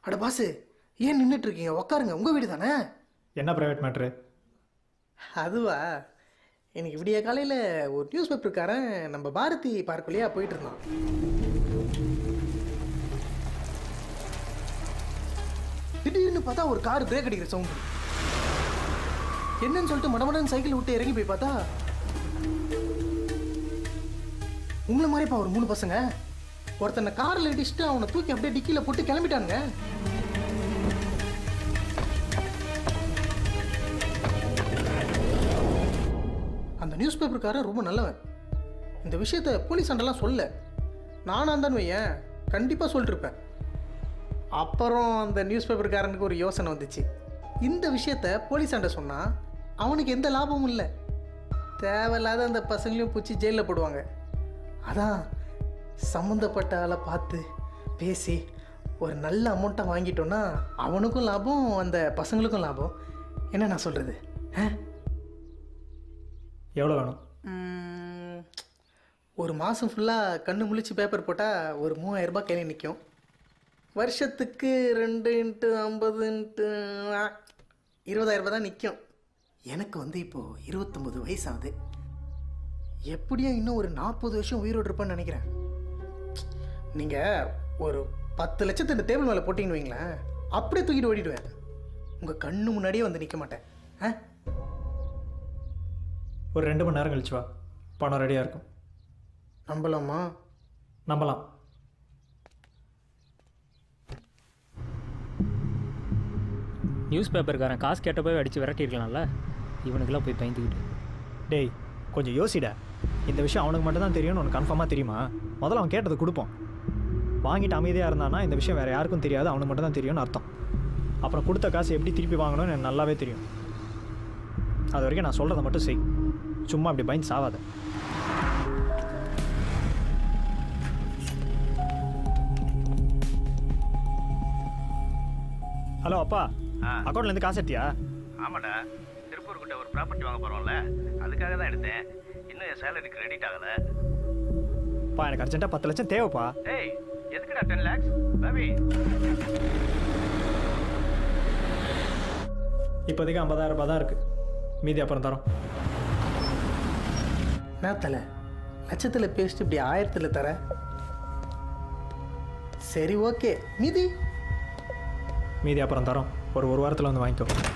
அட பாசு ஏன் நின்றுட்டு இருக்கீங்க உட்காருங்க உங்கள் வீடு தானே என்ன ப்ரைவேட் மேட்ரு அதுவா இன்னைக்கு விடிய காலையில் ஒரு நியூஸ் பேப்பருக்காரன் நம்ம பாரதி பார்க் வழியா போயிட்டு இருந்தான் திடீர்னு பார்த்தா ஒரு கார் பிரேக் அடிக்கிற சவுண்டு என்னன்னு சொல்லிட்டு மடமடன் சைக்கிள் விட்டு இறங்கி போய் பார்த்தா உங்களை மாதிரிப்பா ஒரு மூணு பசங்க ஒருத்தனை காரில் இடிச்சுட்டு அவனை தூக்கி அப்படியே டிக்கியில் போட்டு கிளம்பிட்டானுங்க அந்த நியூஸ் பேப்பருக்காரன் ரொம்ப நல்லவன் இந்த விஷயத்த போலீஸ் சண்டெல்லாம் சொல்ல நானாக இருந்தான்னு வையேன் கண்டிப்பாக சொல்லிட்டுருப்பேன் அப்புறம் அந்த நியூஸ் பேப்பர்காரனுக்கு ஒரு யோசனை வந்துச்சு இந்த விஷயத்த போலீஸ் சண்டை சொன்னால் அவனுக்கு எந்த லாபமும் இல்லை தேவையில்லாத அந்த பசங்களையும் பிடிச்சி ஜெயிலில் போடுவாங்க அதான் சம்மந்தப்பட்ட ஆளை பார்த்து பேசி ஒரு நல்ல அமௌண்ட்டை வாங்கிட்டோன்னா அவனுக்கும் லாபம் அந்த பசங்களுக்கும் லாபம் என்ன நான் சொல்கிறது ஆ எவ்வளோ வேணும் ம், ஒரு மாதம் ஃபுல்லாக கண்ணு முழிச்சு பேப்பர் போட்டால் ஒரு மூவாயிரம் ரூபாய் கையில் நிற்கும் வருஷத்துக்கு ரெண்டு இன்ட்டு ஐம்பது இன்ட்டு இருபதாயிரம் ரூபாய் தான் நிற்கும் எனக்கு வந்து இப்போது இருபத்தொம்பது வயசாகுது எப்படியும் இன்னும் ஒரு நாற்பது வருஷம் உயிரோடு இருப்பேன்னு நினைக்கிறேன் நீங்கள் ஒரு பத்து லட்சத்தை இந்த டேபிள் மேலே போட்டிங்கன்னு வைங்களேன் அப்படியே தூக்கிட்டு ஓடிடுவேன் உங்கள் கண்ணு முன்னாடியே வந்து நிற்க மாட்டேன் ஆ ஒரு ரெண்டு மணி நேரம் கழிச்சு வா பணம் ரெடியாக இருக்கும் நம்பலாமா நம்பலாம் நியூஸ் பேப்பர்காரன் காசு கேட்ட போய் அடித்து விரட்டியிருக்கலாம்ல இவனுக்கெல்லாம் போய் பயந்துக்கிட்டு டேய் கொஞ்சம் யோசிடா இந்த விஷயம் அவனுக்கு மட்டும் தான் தெரியும்னு உனக்கு கன்ஃபார்மாக தெரியுமா முதல்ல அவன் கேட்டதை கொடுப்போம் வாங்கிட்டு அமைதியாக இருந்தானா இந்த விஷயம் வேறு யாருக்கும் தெரியாது அவனுக்கு மட்டும் தான் தெரியும்னு அர்த்தம் அப்புறம் கொடுத்த காசு எப்படி திருப்பி வாங்கணும்னு எனக்கு நல்லாவே தெரியும் அது வரைக்கும் நான் சொல்கிறத மட்டும் செய் சும்மா அப்படி பயந்து சாவாத ஹலோ அப்பா அக்கௌண்ட்லேருந்து காசு எடுத்தியா ஆமாடா திருப்பூர் கிட்ட ஒரு ப்ராப்பர்ட்டி வாங்க போகிறோம்ல அதுக்காக தான் எடுத்தேன் இன்னும் என் சேலரி கிரெடிட் ஆகலை அப்பா எனக்கு அர்ஜென்ட்டாக பத்து லட்சம் தேவைப்பா ஏய் எதுக்குடா டென் லேக்ஸ் ரவி இப்போதைக்கு ஐம்பதாயிரம் ரூபாய் தான் இருக்குது மீதி அப்புறம் தரோம் என்ன லட்சத்தில் பேசிட்டு இப்படி ஆயிரத்தில் தர சரி ஓகே மீதி மீதி அப்புறம் தரோம் ஒரு ஒரு வாரத்தில் வந்து வாங்கிக்கோ